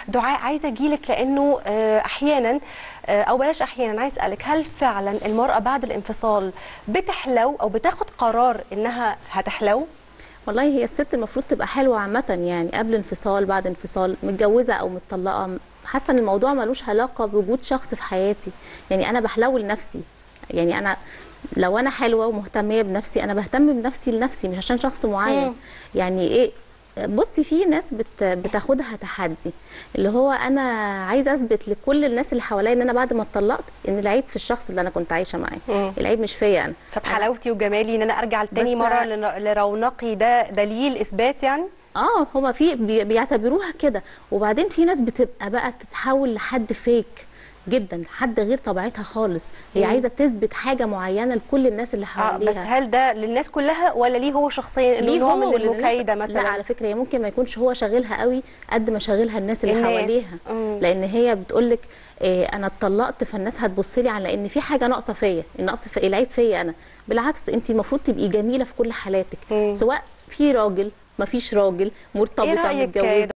دعاء عايزه اجيلك لانه آه، احيانا آه، او بلاش احيانا عايز اسالك هل فعلا المراه بعد الانفصال بتحلو او بتاخد قرار انها هتحلو والله هي الست المفروض تبقى حلوه عامه يعني قبل انفصال بعد انفصال متجوزه او متطلقه حاسه ان الموضوع ملوش علاقه بوجود شخص في حياتي يعني انا بحلو لنفسي يعني انا لو انا حلوه ومهتميه بنفسي انا بهتم بنفسي لنفسي مش عشان شخص معين مم. يعني ايه بصي في ناس بت بتاخدها تحدي اللي هو انا عايزه اثبت لكل الناس اللي حواليا ان انا بعد ما اتطلقت ان العيب في الشخص اللي انا كنت عايشه معاه مم. العيب مش فيا انا فبحلاوتي وجمالي ان انا ارجع تاني بس- مره لن- لرونقي ده دليل اثبات يعني اه هما في بي- بيعتبروها كده وبعدين في ناس بتبقى بقى تتحول لحد فيك جدا حد غير طبيعتها خالص هي مم. عايزه تثبت حاجه معينه لكل الناس اللي اه حواليها بس هل ده للناس كلها ولا ليه هو شخصيا انه ليه نوع هو من وللناس- المكايده لا مثلا على فكره هي ممكن ما يكونش هو شاغلها قوي قد ما شاغلها الناس اللي الناس. حواليها مم. لان هي بتقول لك إيه انا اتطلقت فالناس هتبص لي على ان في حاجه ناقصه فيا النقص في العيب فيا انا بالعكس انت المفروض تبقي جميله في كل حالاتك مم. سواء في راجل ما فيش راجل مرتبطه رأيك متجوزه